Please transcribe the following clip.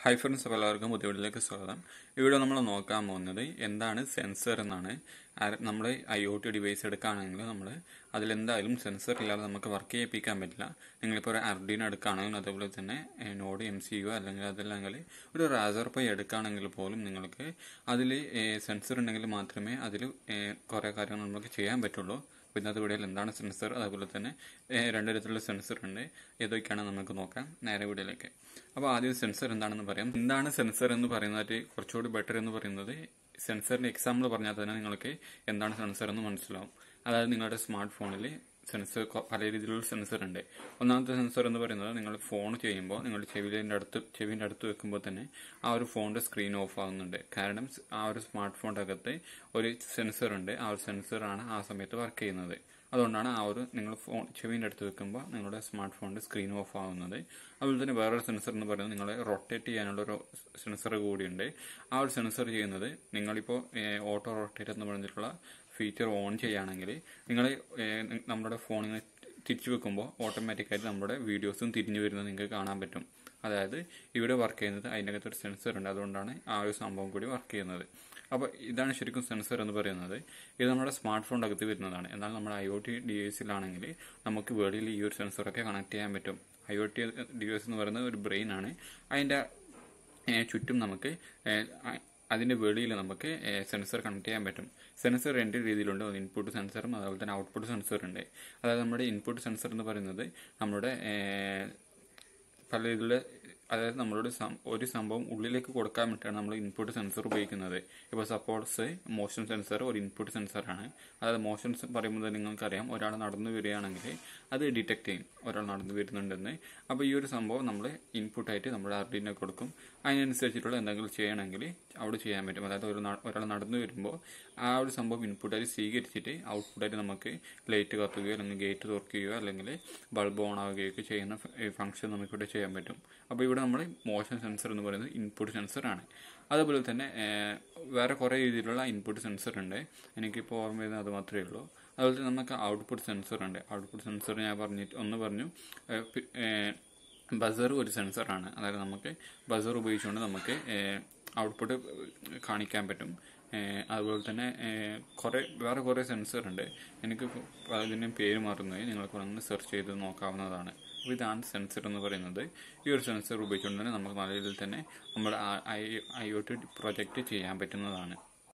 hi friends അപ്പോൾ എല്ലാവർക്കും പുതിയ വീഡിയോയിലേക്ക് സ്വാഗതം ഇവിടെ നമ്മൾ നോക്കാൻ പോകുന്നത് എന്താണ് സെൻസർ എന്നാണ് ആ- നമ്മുടെ ഐ ഒ ടി ഡിവൈസ് എടുക്കുകയാണെങ്കിൽ നമ്മൾ അതിലെന്തായാലും സെൻസർ ഇല്ലാതെ നമുക്ക് വർക്ക് ചെയ്യിപ്പിക്കാൻ പറ്റില്ല നിങ്ങളിപ്പോൾ ഒരു അർഡീൻ എടുക്കുകയാണെങ്കിൽ അതേപോലെ തന്നെ ഏഹ്, നോഡ് എം സി യു അല്ലെങ്കിൽ അതല്ലെങ്കിൽ ഒരു റാസർ പൈ എടുക്കുകയാണെങ്കിൽ പോലും നിങ്ങൾക്ക് അതിൽ സെൻസർ ഉണ്ടെങ്കിൽ മാത്രമേ അതിൽ കുറേ കാര്യങ്ങൾ നമുക്ക് ചെയ്യാൻ പറ്റുള്ളൂ അപ്പോൾ ഇന്നത്തെ വീഡിയോയിൽ എന്താണ് സെൻസർ അതുപോലെ തന്നെ ഏഹ്, രണ്ട് തരത്തിലുള്ള സെൻസർ ഉണ്ട് ഏതൊക്കെയാണ് നമുക്ക് നോക്കാം നേരെ വീഡിയോയിലേക്ക് അപ്പോൾ ആദ്യം സെൻസർ എന്താണെന്ന് പറയാം എന്താണ് സെൻസർ എന്ന് പറയുന്നത് കുറച്ചുകൂടി ബെറ്റർ എന്ന് പറയുന്നത് സെൻസറിന്റെ എക്സാമ്പിൾ പറഞ്ഞാൽ തന്നെ നിങ്ങൾക്ക് എന്താണ് സെൻസർ എന്ന് മനസ്സിലാവും അതായത് നിങ്ങളുടെ സ്മാർട്ട് ഫോണിൽ സെൻസർ പല രീതിയിലുള്ള സെൻസർ ഉണ്ട് ഒന്നാമത്തെ സെൻസർ എന്ന് പറയുന്നത് നിങ്ങൾ ഫോൺ ചെയ്യുമ്പോൾ നിങ്ങൾ ചെവിൻ്റെ അടുത്ത് ചെവിൻ്റെ അടുത്ത് വെക്കുമ്പോൾ തന്നെ ആ ഒരു ഫോണിന്റെ സ്ക്രീൻ ഓഫ് ആകുന്നുണ്ട് കാരണം സ് ആ ഒരു സ്മാർട്ട് ഫോണിന്റെ അകത്ത് ഒരു സെൻസർ ഉണ്ട് ആ ഒരു സെൻസറാണ് ആ സമയത്ത് വർക്ക് ചെയ്യുന്നത് അതുകൊണ്ടാണ് ആ ഒരു നിങ്ങൾ ഫോൺ ചെവിൻ്റെ അടുത്ത് വെക്കുമ്പോൾ നിങ്ങളുടെ സ്മാർട്ട് ഫോണിന്റെ സ്ക്രീൻ ഓഫ് ആവുന്നത് അതുപോലെ തന്നെ വേറൊരു സെൻസർ എന്ന് പറയുന്നത് നിങ്ങളെ റൊട്ടേറ്റ് ചെയ്യാനുള്ള ഒരു സെൻസർ കൂടിയുണ്ട് ആ ഒരു സെൻസർ ചെയ്യുന്നത് നിങ്ങളിപ്പോൾ ഓട്ടോ റൊട്ടേറ്റ് എന്ന് പറഞ്ഞിട്ടുള്ള ഫീച്ചർ ഓൺ ചെയ്യുകയാണെങ്കിൽ നിങ്ങൾ നമ്മുടെ ഫോണിൽ തിരിച്ചു വെക്കുമ്പോൾ ഓട്ടോമാറ്റിക്കായിട്ട് നമ്മുടെ വീഡിയോസും തിരിഞ്ഞു വരുന്നത് നിങ്ങൾക്ക് കാണാൻ പറ്റും അതായത് ഇവിടെ വർക്ക് ചെയ്യുന്നത് അതിൻ്റെ അകത്ത് ഒരു സെൻസർ ഉണ്ട് അതുകൊണ്ടാണ് ആ ഒരു സംഭവം കൂടി വർക്ക് ചെയ്യുന്നത് അപ്പോൾ ഇതാണ് ശരിക്കും സെൻസർ എന്ന് പറയുന്നത് ഇത് നമ്മുടെ സ്മാർട്ട് ഫോണിൻ്റെ അകത്ത് വരുന്നതാണ് എന്നാൽ നമ്മുടെ ഐ ഒ ടി ഡിവൈസിലാണെങ്കിൽ നമുക്ക് വെളിയിൽ ഈ ഒരു സെൻസറൊക്കെ കണക്ട് ചെയ്യാൻ പറ്റും ഐ ഒ ടി ഡിവൈസ് എന്ന് പറയുന്നത് ഒരു ബ്രെയിൻ ആണ് അതിൻ്റെ ഏഹ് ചുറ്റും നമുക്ക് ഏഹ് അ- അതിന്റെ വെളിയിൽ നമുക്ക് സെൻസർ കണക്ട് ചെയ്യാൻ പറ്റും സെൻസർ രണ്ട് രീതിയിലുണ്ട് ഒന്ന് ഇൻപുട്ട് സെൻസറും അതുപോലെ തന്നെ ഔട്ട്പുട്ട് സെൻസർ ഉണ്ട് അതായത് നമ്മുടെ ഇൻപുട്ട് സെൻസർ എന്ന് പറയുന്നത് നമ്മുടെ ഏഹ്, പല രീതിയിലുള്ള അതായത് നമ്മളോട് സം- ഒരു സംഭവം ഉള്ളിലേക്ക് കൊടുക്കാൻ വേണ്ടിയിട്ടാണ് നമ്മൾ ഇൻപുട്ട് സെൻസർ ഉപയോഗിക്കുന്നത് ഇപ്പോൾ സപ്പോസ് മോഷൻ സെൻസർ ഒരു ഇൻപുട്ട് സെൻസറാണ് അതായത് മോഷൻ പറയുമ്പോൾ തന്നെ നിങ്ങൾക്കറിയാം ഒരാൾ നടന്നു വരികയാണെങ്കിൽ അത് ഡിറ്റക്ട് ചെയ്യും ഒരാൾ നടന്നു വരുന്നുണ്ടെന്ന് അപ്പോൾ ഈ ഒരു സംഭവം നമ്മൾ ഇൻപുട്ടായിട്ട് നമ്മുടെ ആർഡിനെ കൊടുക്കും അതിനനുസരിച്ചിട്ടുള്ള എന്തെങ്കിലും ചെയ്യണമെങ്കിൽ അവിടെ ചെയ്യാൻ പറ്റും അതായത് ഒരു ന- ഒരാൾ നടന്നു വരുമ്പോൾ ആ ഒരു സംഭവം ഇൻപുട്ടായി സ്വീകരിച്ചിട്ട് ഔട്ട്പുട്ടായിട്ട് നമുക്ക് ലൈറ്റ് കത്തുകയോ അല്ലെങ്കിൽ ഗേറ്റ് തുറക്കുകയോ അല്ലെങ്കിൽ ബൾബ് ഓൺ ആവുകയോ ഒക്കെ ചെയ്യുന്ന ഫംഗ്ഷൻ നമുക്കിവിടെ ചെയ്യാൻ പറ്റും അപ്പോൾ ഇവിടെ നമ്മൾ മോഷൻ സെൻസർ എന്ന് പറയുന്നത് ഇൻപുട്ട് സെൻസർ ആണ് അതുപോലെ തന്നെ ഏഹ്, വേറെ കുറേ രീതിയിലുള്ള ഇൻപുട്ട് സെൻസർ ഉണ്ട് എനിക്കിപ്പോൾ ഓർമ്മ വരുന്നത് അത് മാത്രമേ ഉള്ളൂ അതുപോലെ തന്നെ നമുക്ക് ഔട്ട്പുട്ട് സെൻസർ ഉണ്ട് ഔട്ട്പുട്ട് സെൻസർ ഞാൻ പറഞ്ഞിട്ട് ഒന്ന് പറഞ്ഞു ഏഹ്, പി- ഏഹ്, ബസർ ഒരു സെൻസറാണ് അതായത് നമുക്ക് ബസർ ഉപയോഗിച്ചുകൊണ്ട് നമുക്ക് ഔട്ട്പുട്ട് കാണിക്കാൻ പറ്റും ഏഹ് അതുപോലെ തന്നെ ഏഹ് കുറേ വേറെ കുറേ സെൻസർ ഉണ്ട് എനിക്ക് അതിൻ്റെ പേര് മാറുന്നത് നിങ്ങൾക്ക് ഒന്ന് സെർച്ച് ചെയ്ത് നോക്കാവുന്നതാണ് അപ്പോൾ ഇതാണ് സെൻസർ എന്ന് പറയുന്നത് ഈ ഒരു സെൻസർ ഉപയോഗിച്ചുകൊണ്ട് തന്നെ നമുക്ക് നല്ല രീതിയിൽ തന്നെ നമ്മുടെ ഐ ഒ ടി പ്രൊജക്റ്റ് ചെയ്യാൻ പറ്റുന്നതാണ്